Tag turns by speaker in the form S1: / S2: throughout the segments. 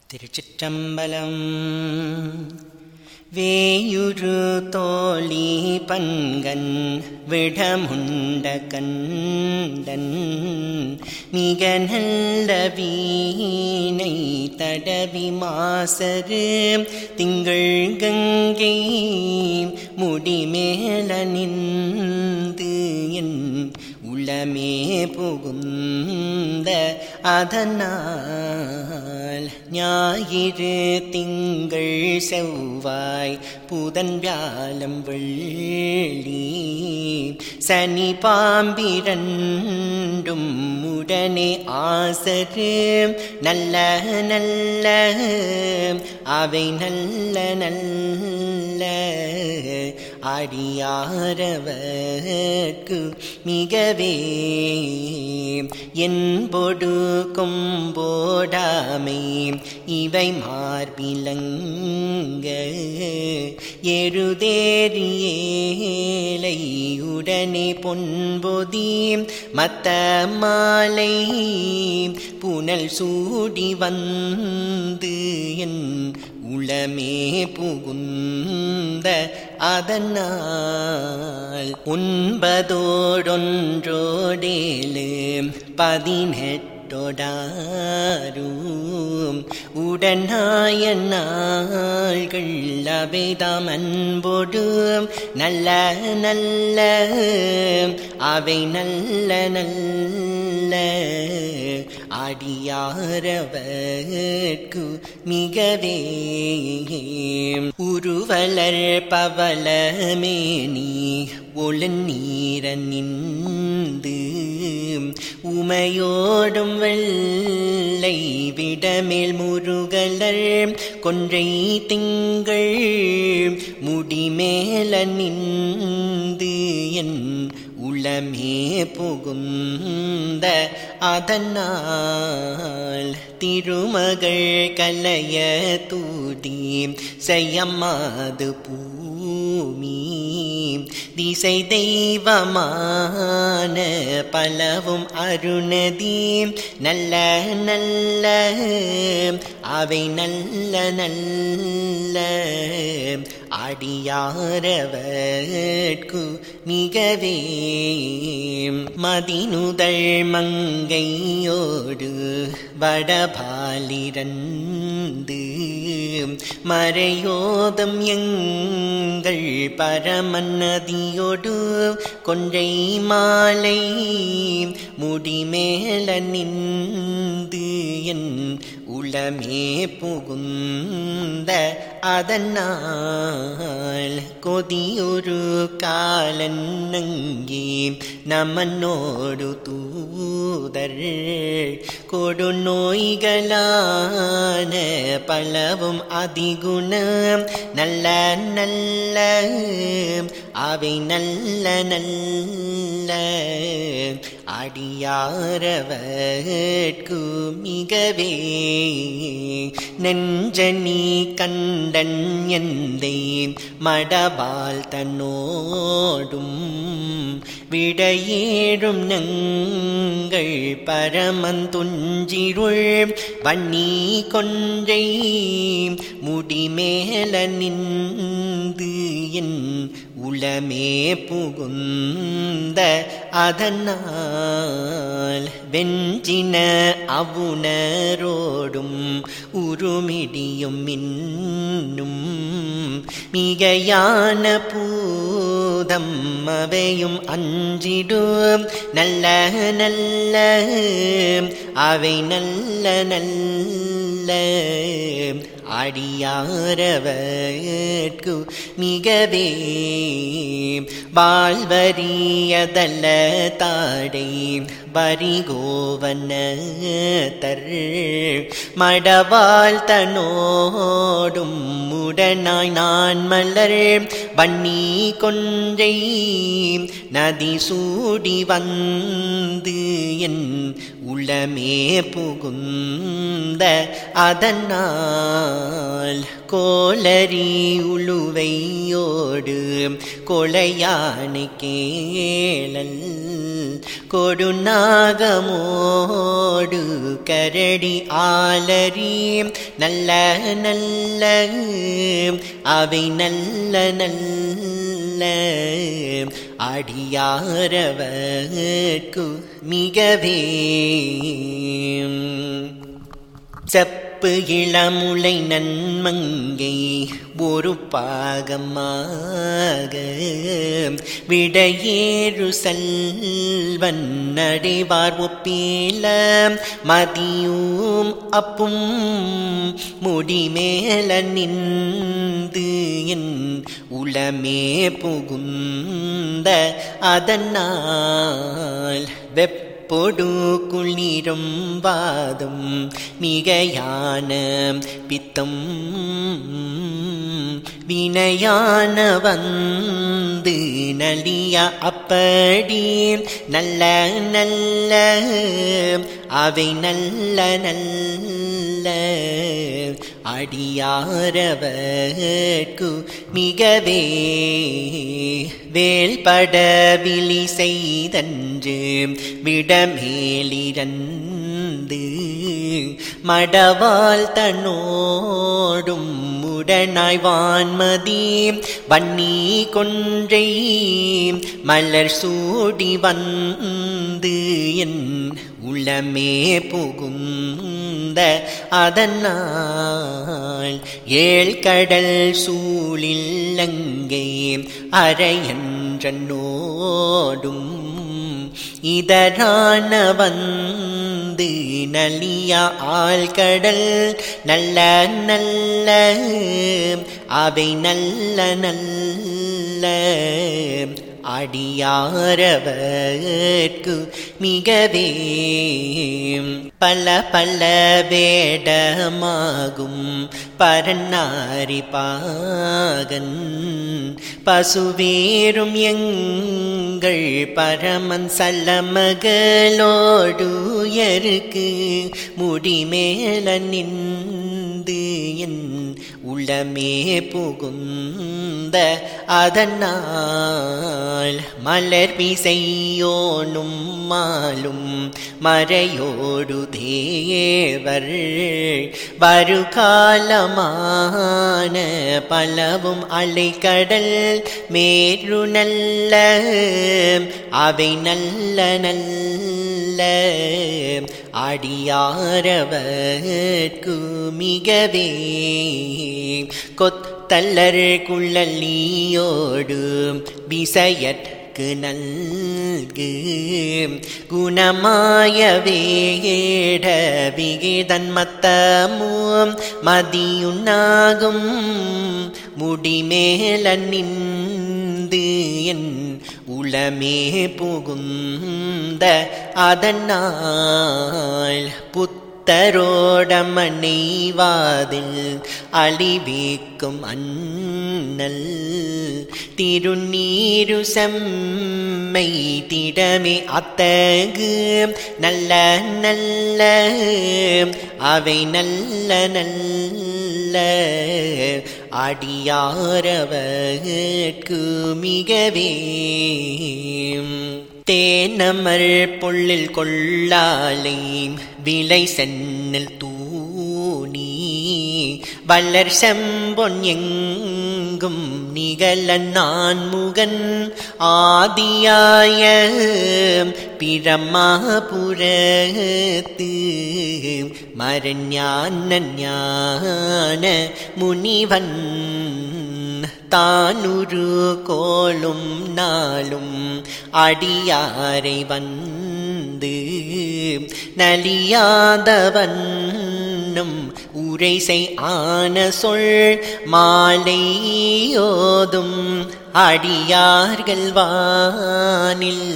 S1: திருச்சிற்றம்பலம் வேயுரு தோழி பன்கன் விடமுண்ட கண்டன் மிக நல்ல வீணை தடவி மாசரு திங்கள் கங்கை முடிமேல நின்று என் உளமே புகுந்த அதனால் ஞாயிறு திங்கள் செவ்வாய் புதன் வியாழம் வெள்ளி சனி பாம்பிரண்டும் உடனே ஆசரு நல்ல நல்ல அவை நல்ல நல்ல அடியாரவர்க்கு மிகவே என்பொடு கொம்போடாமை இவை மார்பிலங்க எருதேறியேலை உடனே பொன்பொதி மத்த மாலை புனல் சூடி வந்து என் உளமே புகுந்த அதனால் ஒன்பதோடொன்றோடேழு பதினெட்டொடாரும் உடனாய நாள்கள் அவைதாம் அன்போடு நல்ல நல்ல அவை நல்ல நல்ல அடியாரவர்க்கு மிகவே உருவலர் பவளமேனி ஒளநீர நின்று உமையோடும் வெள்ளை விடமேல் முருகலர் கொன்றை திங்கள் முடிமேல நின்று என் உளமே புகுந்த அதனால் திருமகள் கலைய தூதி செய்யம்மாது பூமி திசை தெய்வமான பலவும் அருணதி நல்ல நல்ல அவை நல்ல நல்ல அடியாரவர்க்கு மிகவே மதினுதழ் மங்கையோடு வடபாலிரந்து மறையோதம் எங்கள் பரமநதியோடு கொன்றை மாலை முடிமேல நின்று என் உளமே புகுந்த அதனால் கொதியொரு காலன் நங்கி நமனோடு தூதர் கொடு நோய்களான பலவும் அதிகுணம் நல்ல நல்ல அவை நல்ல நல்ல அடியாரவர்க்கு மிகவே நெஞ்சனி கண்டன் எந்தை மடபால் தன்னோடும் விடையேறும் நங்கள் பரமந்துஞ்சிருள் வன்னி கொன்றை முடிமேல நின்று என் உளமே புகுந்த அதனால் வெஞ்சின அவுணரோடும் உருமிடியும் மின்னும் மிகையான பூதம் அவையும் அஞ்சிடும் நல்ல நல்ல அவை நல்ல நல்ல அடியாரவர்க்கு மிகவே வாழ்வரியதல்ல தாடை வரிகோவன தர் மடவாள் தனோடும் உடனாய் நான் மலர் வன்னி கொன்றை நதி சூடி வந்து என் உளமே புகுந்த அதனால் கோலரி உழுவையோடு கொலையானை கேளல் கொடுநாகமோடு கரடி ஆலரி நல்ல நல்ல அவை நல்ல நல்ல அடியாரவர்க்கு மிகவே செப்பு இளமுலை நன்மங்கை ஒரு பாகமாக விடையேறு செல்வன் நடைவார் ஒப்பீல மதியும் அப்பும் முடிமேல நின்று என் உளமே புகுந்த அதனால் வெப்ப பொடு குளிரும் வாதம் மிகையான பித்தம் வினையான வந்து நலிய அப்படி நல்ல நல்ல அவை நல்ல நல்ல அடியாரவர்க்கு மிகவே வேல்பட விழி செய்தன்று விடமேலிரந்து மடவால் தன்னோடும் உடனாய் வான்மதி வன்னி கொன்றை மலர் சூடி வந்து என் உளமே புகுந்த அதனால் ஏழ்கடல் சூழில் அங்கே அரையன்றனோடும் இதரான வந்து நலிய ஆழ்கடல் நல்ல நல்ல அவை நல்ல நல்ல அடியாரவர்க்கு மிகவே பல பல வேடமாகும் பரநாரி பாகன் பசுவேரும் எங்கள் பரமன் சல்லமகளோடு எருக்கு முடிமேல நின்று என் உளமே புகுந்த அதனால் மலர் பிசையோனும் மாலும் மறையோடு தேவர் வருகாலமான பலவும் அலைக்கடல் மேரு நல்ல அவை நல்ல நல்ல அடியாரவர்க்கு மிகவே கொத்தல்லர் குள்ளலியோடு விசையற்கு நல்கு குணமாய வேட விகிதன் மத்தமும் மதியுண்ணாகும் முடிமேல நின்று என் உளமே புகுந்த அதனால் புத்த தரோடமனைவாதில் அழிவேக்கும் அண்ணல் திருநீரு செம்மை திடமே அத்தகு நல்ல நல்ல அவை நல்ல நல்ல அடியாரவர்க்கு மிகவே தேனமர் பொள்ளில் கொள்ளாலை விலை சென்னில் தூணி வளர் செம்பொன் எங்கும் நிகழ நான் முகன் ஆதியாய பிரமாபுரத்து மரஞான ஞான முனிவன் தானுரு கோலும் நாளும் அடியாரை வந்து நலியாதவன்னும் உரைசை ஆன சொல் மாலையோதும் அடியார்கள் வானில்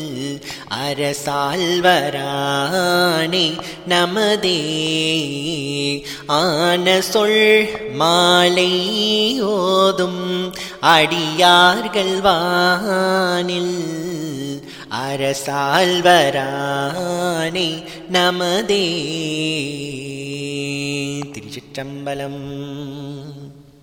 S1: அரசால்வரானே நமதே ஆன சொல் மாலை ஓதும் அடியார்கள் வானில் அரசால்வரானே நமதே திருச்சிற்றம்பலம்